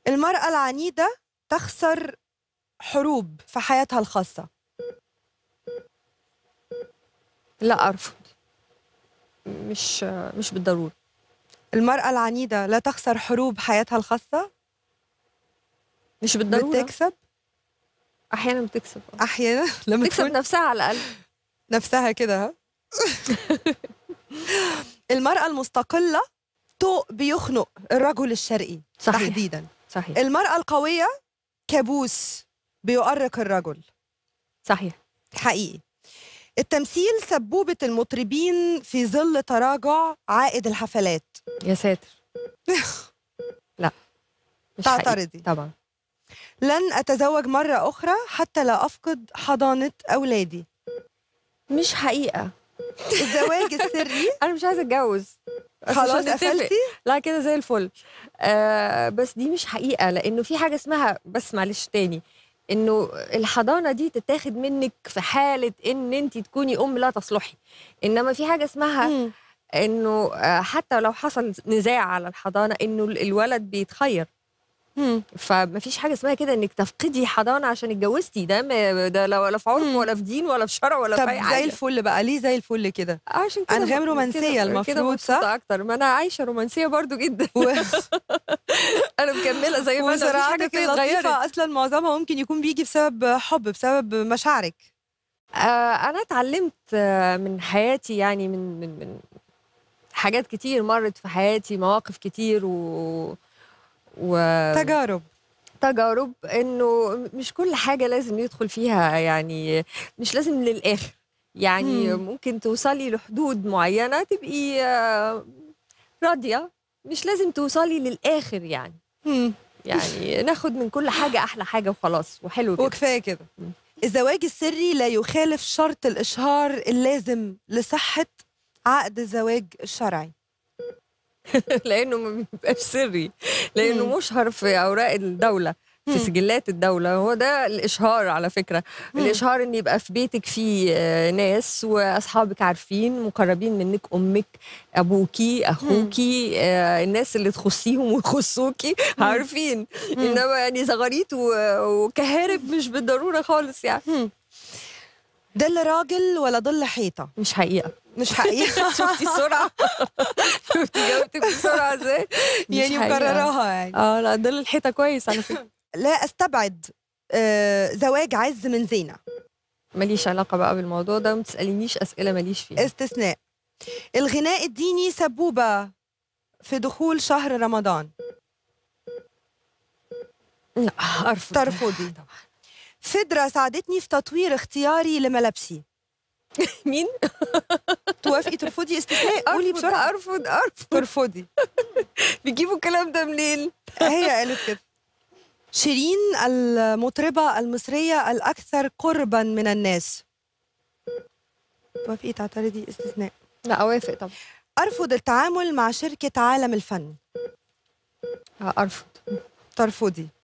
المرأة العنيدة تخسر حروب في حياتها الخاصة لا ارفض مش مش بالضروره المرأة العنيدة لا تخسر حروب حياتها الخاصة مش بالضروره بتكسب احيانا بتكسب آه. أحيانا لما بتكسب تكون نفسها على الاقل نفسها كده ها المرأة المستقلة طوق بيخنق الرجل الشرقي صحيح تحديدا صحيح المرأة القوية كابوس بيؤرق الرجل صحيح حقيقي التمثيل سبوبة المطربين في ظل تراجع عائد الحفلات يا ساتر لا مش حقيقي. تعترضي طبعا لن أتزوج مرة أخرى حتى لا أفقد حضانة أولادي مش حقيقه الزواج السري انا مش عايزه اتجوز بس خلاص عشان نتفق. قفلتي لا كده زي الفل آه بس دي مش حقيقه لانه في حاجه اسمها بس معلش تاني انه الحضانه دي تتاخد منك في حاله ان انت تكوني ام لا تصلحي انما في حاجه اسمها مم. انه آه، حتى لو حصل نزاع على الحضانه انه الولد بيتخير مم. فما فيش حاجه اسمها كده انك تفقدي حضانه عشان اتجوزتي ده ما ده لا ولا في عرف مم. ولا في دين ولا في شرع ولا طب في اي زي حاجه الفل بقى ليه زي الفل كده عشان كده أنغام ب- رومانسية كده- كده المفروض، مبسوطة صح؟ اكتر ما انا عايشه رومانسيه برضو جدا و... انا مكمله زي ما انا مفيش حاجه وصراعاتك فيها اتغيرت اللطيفة أصلا معظمها ممكن يكون بيجي بسبب حب بسبب مشاعرك آه انا اتعلمت آه، من حياتي يعني من من من حاجات كتير مرت في حياتي مواقف كتير و تجارب وتجارب انه مش كل حاجه لازم يدخل فيها يعني مش لازم للاخر يعني مم. ممكن توصلي لحدود معينه تبقي آه، راضيه مش لازم توصلي للاخر يعني مم. يعني ناخد من كل حاجه احلى حاجه وخلاص وحلو كده وكفاية كده مم. الزواج السري لا يخالف شرط الإشهار اللازم لصحة عقد الزواج الشرعي لانه ما بيبقاش سري لانه مم. مشهر في اوراق الدوله في مم. سجلات الدولة هو ده الإشهار على فكرة مم. الإشهار إن يبقى في بيتك في آه، ناس وأصحابك عارفين مقربين منك أمك أبوكي أخوكي آه، الناس اللي تخصيهم ويخصوكي عارفين مم. إنما يعني زغاريت و- وكهارب مش بالضرورة خالص يعني مم. ظل راجل ولا ظل حيطة مش حقيقة مش حقيقة شفتي السرعة شفتي جاوبتك بسرعة ازاي مش يعني حقيقة. مكرراها يعني اه لا ظل الحيطة كويس على فكرة لا استبعد آه زواج عز من زينة ماليش علاقة بقى بالموضوع ده ما تسألينيش أسئلة ماليش فيها استثناء الغناء الديني سبوبة في دخول شهر رمضان لا أرفض ترفضي طبعا فدرة ساعدتني في تطوير اختياري لملابسي مين؟ توافقي ترفضي استثناء قولي أرفض بسرعة أرفض أرفض ترفضي بيجيبوا الكلام ده منين؟ هي قالت كده شيرين المطربة المصرية الأكثر قربا من الناس توافقي تعترضي استثناء لا أوافق طبعا أرفض التعامل مع شركة عالم الفن آه، أرفض ترفضي